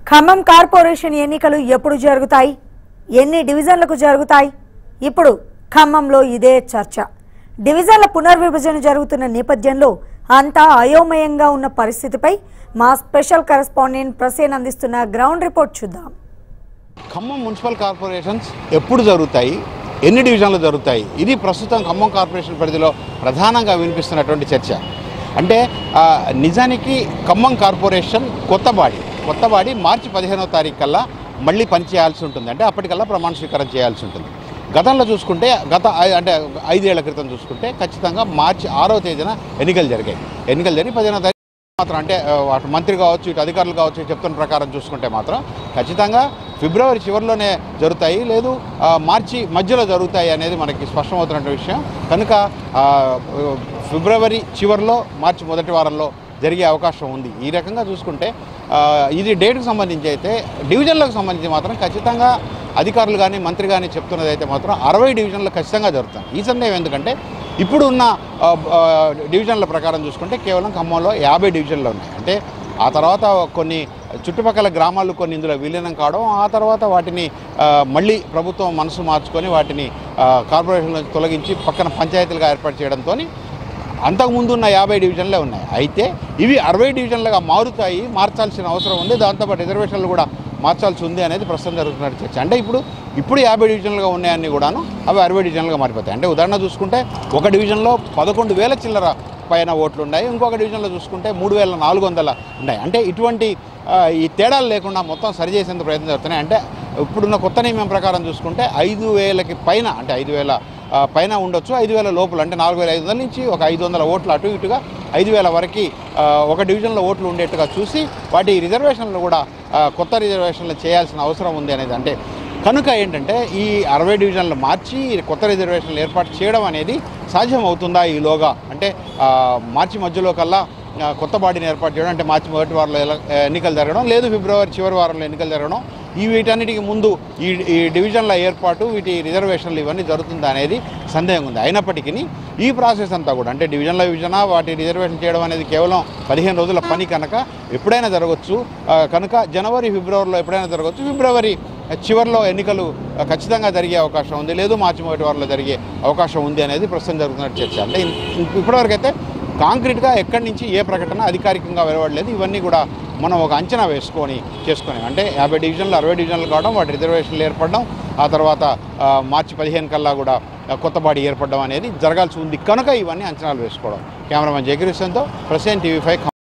Khammam corporation ఎన్నికలు ఎప్పుడు జరుగుతాయి ఎన్ని డివిజన్లకు జరుగుతాయి ఇప్పుడు ఖమ్మంలో ఇదే చర్చ డివిజన్ల పునర్విభజన జరుగుతున్న నేపథ్యంలో అంతా అయోమయంగా ఉన్న పరిస్థితిపై మా స్పెషల్ కరెస్పాండెంట్ ప్రసేన్ అందిస్తున్న గ్రౌండ్ రిపోర్ట్ చూద్దాం ఖమ్మం మున్సిపల్ కార్పొరేషన్స్ ఎప్పుడు జరుగుతాయి ఎన్ని డివిజన్లు జరుగుతాయి ఇది ప్రస్తుతం ఖమ్మం కార్పొరేషన్ పరిధిలో ప్రధానంగా వినిపిస్తున్నటువంటి చర్చ అంటే ఆ, నిజానికి ఖమ్మం కార్పొరేషన్ కొత్త బాడీ కొత్త బాడీ మార్చి పదిహేనవ తారీఖు కల్లా మళ్ళీ పనిచేయాల్సి ఉంటుంది అంటే అప్పటికల్లా ప్రమాణ స్వీకారం చేయాల్సి ఉంటుంది గతంలో చూసుకుంటే గత ఐ- అంటే ఐదేళ్ల క్రితం చూసుకుంటే ఖచ్చితంగా మార్చి ఆరో తేదీన ఎన్నికలు జరిగాయి ఎన్నికలు జరిగి పదిహేనవ తారీఖు మాత్రం అంటే ఆ, అటు మంత్రి కావచ్చు ఇటు అధికారులు కావచ్చు చెప్తున్న ప్రకారం చూసుకుంటే మాత్రం ఖచ్చితంగా ఫిబ్రవరి చివరిలోనే జరుగుతాయి లేదు ఆ, మార్చి మధ్యలో జరుగుతాయి అనేది మనకి స్పష్టమవుతున్న విషయం కనుక ఆ, ఫిబ్రవరి చివరిలో మార్చి మొదటి వారంలో జరిగే అవకాశం ఉంది ఈ రకంగా చూసుకుంటే ఆ, ఇది డేట్కి సంబంధించి అయితే డివిజన్లకు సంబంధించి మాత్రం ఖచ్చితంగా అధికారులు కానీ మంత్రి కానీ చెప్తున్నది అయితే మాత్రం అరవై డివిజన్లు ఖచ్చితంగా జరుగుతాయి ఈ సందేహం ఎందుకంటే ఇప్పుడు ఉన్న ఆ, ఆ, డివిజన్ల ప్రకారం చూసుకుంటే కేవలం ఖమ్మంలో యాభై డివిజన్లు ఉన్నాయి అంటే ఆ తర్వాత కొన్ని చుట్టుపక్కల గ్రామాలు కొన్ని ఇందులో విలీనం కావడం ఆ తర్వాత వాటిని ఆ, మళ్ళీ ప్రభుత్వం మనసు మార్చుకొని వాటిని ఆ, కార్పొరేషన్ నుంచి తొలగించి పక్కన పంచాయతీలుగా ఏర్పాటు చేయడంతో అంతకుముందు ఉన్న యాభై డివిజన్లే ఉన్నాయి అయితే ఇవి అరవై డివిజన్లుగా మారుతాయి మార్చాల్సిన అవసరం ఉంది దాంతోపాటు రిజర్వేషన్లు కూడా మార్చాల్సి ఉంది అనేది ప్రస్తుతం జరుగుతున్న చర్చ అంటే ఇప్పుడు ఇప్పుడు యాభై డివిజన్లుగా ఉన్నాయన్నీ కూడాను అవి అరవై డివిజన్లుగా మారిపోతాయి అంటే ఉదాహరణ చూసుకుంటే ఒక డివిజన్లో పదకొండు వేల చిల్లర పైన ఓట్లు ఉన్నాయి ఇంకొక డివిజన్లో చూసుకుంటే మూడు వేల నాలుగు వందల ఉన్నాయి అంటే ఇటువంటి ఆ, ఈ తేడాలు లేకుండా మొత్తం సరిచేసేందుకు ప్రయత్నం జరుగుతున్నాయి అంటే ఇప్పుడున్న కొత్త నియమం ప్రకారం చూసుకుంటే ఐదు వేలకి పైన అంటే ఐదు వేల ఆ, పైన ఉండొచ్చు ఐదు వేల లోపల అంటే నాలుగు వేల ఐదు వందల నుంచి ఒక ఐదు వందల ఓట్లు అటు ఇటుగా ఐదు వేల వరకు ఆ, ఒక డివిజన్లో ఓట్లు ఉండేట్టుగా చూసి వాటి రిజర్వేషన్లు కూడా ఆ, కొత్త రిజర్వేషన్లు చేయాల్సిన అవసరం ఉంది అనేది అంటే కనుక ఏంటంటే ఈ అరవై డివిజన్లు మార్చి కొత్త రిజర్వేషన్లు ఏర్పాటు చేయడం అనేది సాధ్యం అవుతుందా ఈలోగా అంటే ఆ, మార్చి మధ్యలో కల్లా ఆ, కొత్త బాడీని ఏర్పాటు చేయడం అంటే మార్చి మొదటి వారంలో ఎల- ఎన్నికలు జరగడం లేదు ఫిబ్రవరి చివరి వారంలో ఎన్నికలు జరగడం ఈ వీటన్నిటికి ముందు ఈ ఈ డివిజన్ల ఏర్పాటు వీటి రిజర్వేషన్లు ఇవన్నీ జరుగుతుందా అనేది సందేహం ఉంది అయినప్పటికీ ఈ ప్రాసెస్ అంతా కూడా అంటే డివిజన్ల విభజన వాటి రిజర్వేషన్ చేయడం అనేది కేవలం పదిహేను రోజుల పని కనుక ఎప్పుడైనా జరగవచ్చు ఆ, కనుక జనవరి ఫిబ్రవరిలో ఎప్పుడైనా జరగవచ్చు ఫిబ్రవరి చివరిలో ఎన్నికలు ఆ, ఖచ్చితంగా జరిగే అవకాశం ఉంది లేదు మార్చి మొదటి వారంలో జరిగే అవకాశం ఉంది అనేది ప్రస్తుతం జరుగుతున్న చర్చ అంటే ఇన్- ఇప్పటివరకు అయితే కాంక్రీట్గా ఎక్కడి నుంచి ఏ ప్రకటన అధికారికంగా వెలువడలేదు ఇవన్నీ కూడా మనం ఒక అంచనా వేసుకొని చేసుకొని అంటే యాభై డివిజన్లు అరవై డివిజన్లు కావడం వాటి రిజర్వేషన్లు ఏర్పడడం ఆ తర్వాత ఆ, మార్చి పదిహేను కల్లా కూడా ఆ, కొత్త బాడీ ఏర్పడడం అనేది జరగాల్సి ఉంది కనుక ఇవన్నీ అంచనాలు వేసుకోవడం కెమెరామెన్ జయకృష్ణన్తో ప్రసెంట్ టీవీ ఫైవ్